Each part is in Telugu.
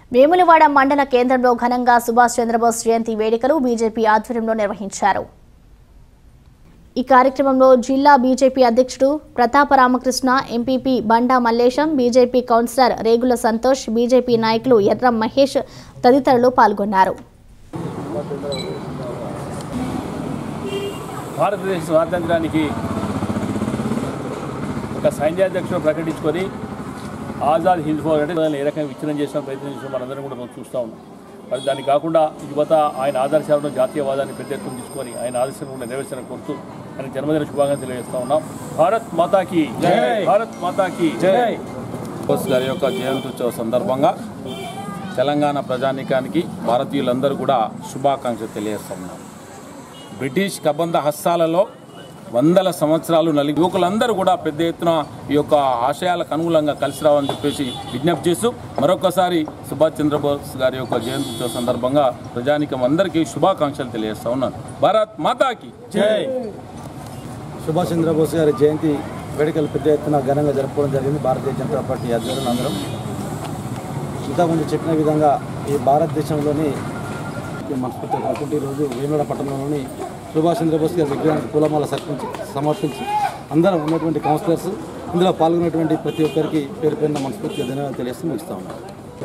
వేములవాడ మండల కేంద్రంలో ఘనంగా సుభాష్ చంద్రబోస్ జయంతి వేడుకలు బీజేపీ ఆధ్వర్యంలో నిర్వహించారు ఈ కార్యక్రమంలో జిల్లా బీజేపీ అధ్యక్షుడు Prathapa Ramakrishna MPP Banda Mallesham BJP councillor Regula Santosh BJP నాయకులు ఎర్రం మహేష్ తదితరులు పాల్గొన్నారు భారతదేశ స్వాతంత్రానికి ఒక సైన్యాధ్యక్షుడు ప్రకటించుకొని ఆజాద్ హింద్ ఫౌజ్ అంటే దాన్ని ఏ రకంగా విచ్ఛిన్నం చేసిన ప్రయత్నం చేసిన మనందరం కూడా మనం చూస్తూ ఉన్నాం మరి దాన్ని కాకుండా యువత ఆయన ఆదర్శాలను జాతీయవాదాన్ని పెద్ద ఎత్తున తీసుకొని ఆయన ఆదర్శాలను కూడా నెరవేర్చిన కోరుతూ ఆయన జన్మదిన శుభాకాంక్షలు తెలియజేస్తా ఉన్నాం భారత్ మాతాకి భారత్ మాతాకి జై బోస్ గారి యొక్క జయంత్యుత్సవ సందర్భంగా తెలంగాణ ప్రజానీకానికి భారతీయులందరూ కూడా శుభాకాంక్షలు తెలియజేస్తున్నారు బ్రిటిష్ కబంధ హస్తాలలో వందల సంవత్సరాలు నలిగి యువకులందరూ కూడా పెద్ద ఎత్తున ఈ యొక్క ఆశయాలకు అనుకూలంగా కలిసి రావాలని చెప్పేసి విజ్ఞప్తి చేస్తూ మరొకసారి సుభాష్ చంద్రబోస్ గారి యొక్క జయంత్యుత్సవ సందర్భంగా ప్రజానీకం అందరికీ శుభాకాంక్షలు తెలియజేస్తా ఉన్నాను భారత్ మాతాకి జై సుభాష్ చంద్రబోస్ గారి జయంతి వేడుకలు పెద్ద ఎత్తున ఘనంగా జరుపుకోవడం జరిగింది భారతీయ జనతా పార్టీ అధ్యక్షులు అందరం ఇంతకుముందు చెప్పిన విధంగా ఈ భారతదేశంలోని మనస్ఫూర్తి అనుకుంటే ఈరోజు వేములవాడ పట్టణంలోని సుభాష్ చంద్రబోస్ గారి విగ్రహానికి పూలమాల సమర్పించి సమర్పించి అందరం ఉన్నటువంటి కౌన్సిలర్స్ ఇందులో పాల్గొన్నటువంటి ప్రతి ఒక్కరికి పేరు పేరున మనస్ఫూర్తిగా ధన్యవాదాలు తెలియజేస్తూ ముగిస్తా ఉన్నాను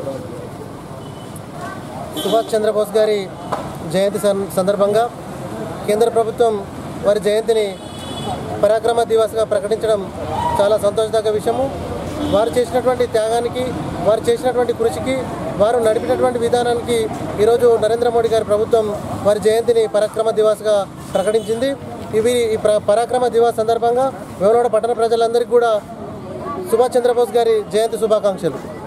సుభాష్ చంద్రబోస్ గారి జయంతి సం- సందర్భంగా కేంద్ర ప్రభుత్వం వారి జయంతిని పరాక్రమ దివస్గా ప్రకటించడం చాలా సంతోషదగ్గ విషయము వారు చేసినటువంటి త్యాగానికి వారు చేసినటువంటి కృషికి వారు నడిపినటువంటి విధానానికి ఈరోజు నరేంద్ర మోడీ గారి ప్రభుత్వం వారి జయంతిని పరాక్రమ దివస్గా ప్రకటించింది ఇవి ఈ ప్ర- పరాక్రమ దివస్ సందర్భంగా వేమలవాడ పట్టణ ప్రజలందరికీ కూడా సుభాష్ చంద్రబోస్ గారి జయంతి శుభాకాంక్షలు